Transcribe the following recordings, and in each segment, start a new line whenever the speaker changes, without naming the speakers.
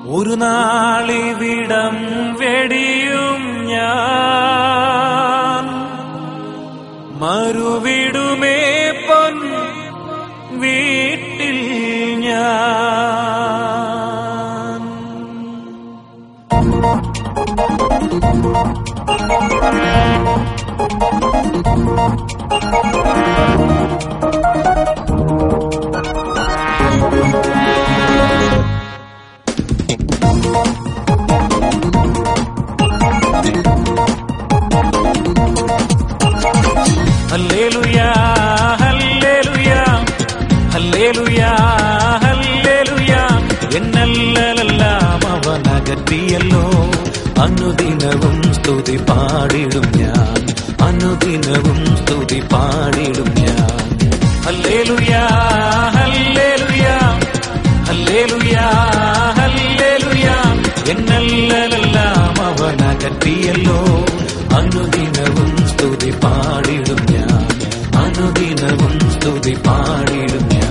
ഒരു നാളിവിടം വെടിയും ഞാൻ മറുവിടുമേ പൊൻ വീട്ടിൽ ഞാൻ ഹല്ലേലൂയാ ഹല്ലേലൂയാ ഹല്ലേലൂയാ ഹല്ലേലൂയാ എന്നല്ലെല്ലാം അവൻ അകറ്റിയല്ലോ അനുദിനവും സ്തുതി പാടിടും ഞാൻ അനുദിനവും സ്തുതി പാടിടും ഞാൻ ഹല്ലേലൂയാ ഹല്ലേലൂയാ ഹല്ലേലൂയാ ഹല്ലേലൂയാ എന്നല്ലെല്ലാം അവൻ അകറ്റിയല്ലോ അനുദിനവും സ്തുതി പാടിടും ഞാൻ അനുദിനവും സ്തുതി പാടിടും ഞാൻ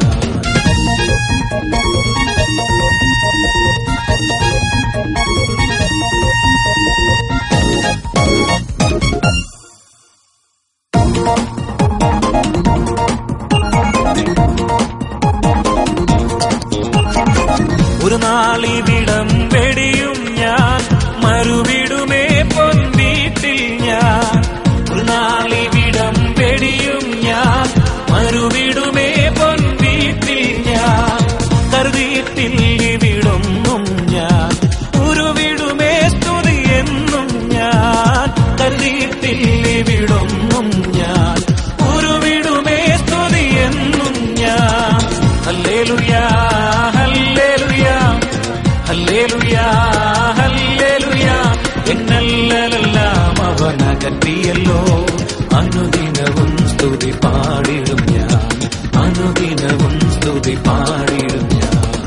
ഒരു നാളിവിടം വെടിയും ഞാൻ മറുവിടുമേ പൊൻ വീട്ടിൽ ഞാൻ ഒരു നാളിവിടം വെടിയും ഞാൻ മറുവിടുമേ പൊൻ വീട്ടിൽ ഞാൻ കരുതിയിട്ടിൽ ഇവിടൊന്നും ഞാൻ ഉരുവിടുമേ സ്തുതി എന്നും ഞാൻ കരുതിയിട്ടിൽ ഇവിടൊന്നും ഞാൻ ഉരുവിടുമേ സ്തുതി എന്നും ഞാൻ ഹല്ലേലൂയാ ഹല്ലേലൂയാ ഹല്ലേലൂയാ ഹല്ലേലൂയാ എന്നല്ലെല്ലാം അവൻ അകറ്റിയല്ലോ അനുദിനവും സ്തുതി പാടിടും ഞാൻ അനുദിനവും സ്തുതി പാടിടും ഞാൻ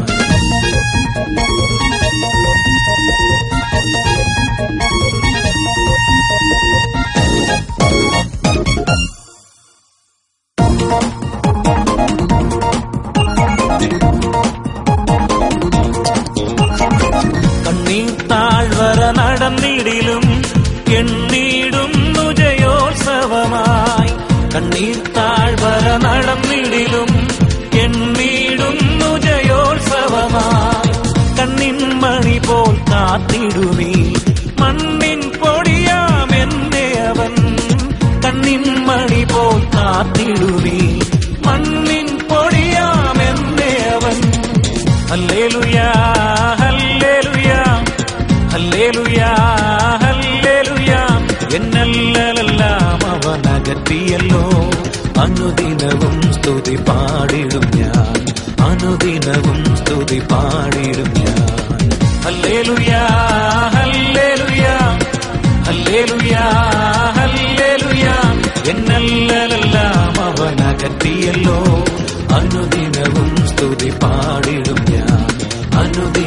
കണ്ണീർ താഴ്വര നടന്നിടിലും എണ്ണീടുന്നു ജയോത്സവമായി കണ്ണീർ താഴ്വര നടന്നിടിലും എണ്ണീടുന്നു ജയോത്സവമായി കണ്ണിൻ മണി പോൽ കാത്തിടുമീ മണ്ണിൻ പൊടിയാമെന്നെ അവൻ കണ്ണിൻ മണി പോൽ കാത്തിടുമീ മണ്ണിൻ പൊടിയാമെന്നെ അവൻ ഹല്ലേലൂയാ ഹല്ലേലൂയാ ഹല്ലേലൂയാ ഹല്ലേലൂയാ എന്നല്ലെല്ലാം അവൻ അകറ്റിയല്ലോ അനുദിനവും സ്തുതി പാടിടും ഞാൻ അനുദിനവും സ്തുതി പാടിടും ഞാൻ ഹല്ലേലൂയാ ഹല്ലേലൂയാ ഹല്ലേലൂയാ ഹല്ലേലൂയാ എന്നല്ലെല്ലാം അവൻ അകറ്റിയല്ലോ അനുദിനവും സ്തുതി പാടിടും ഞാൻ അനുദിന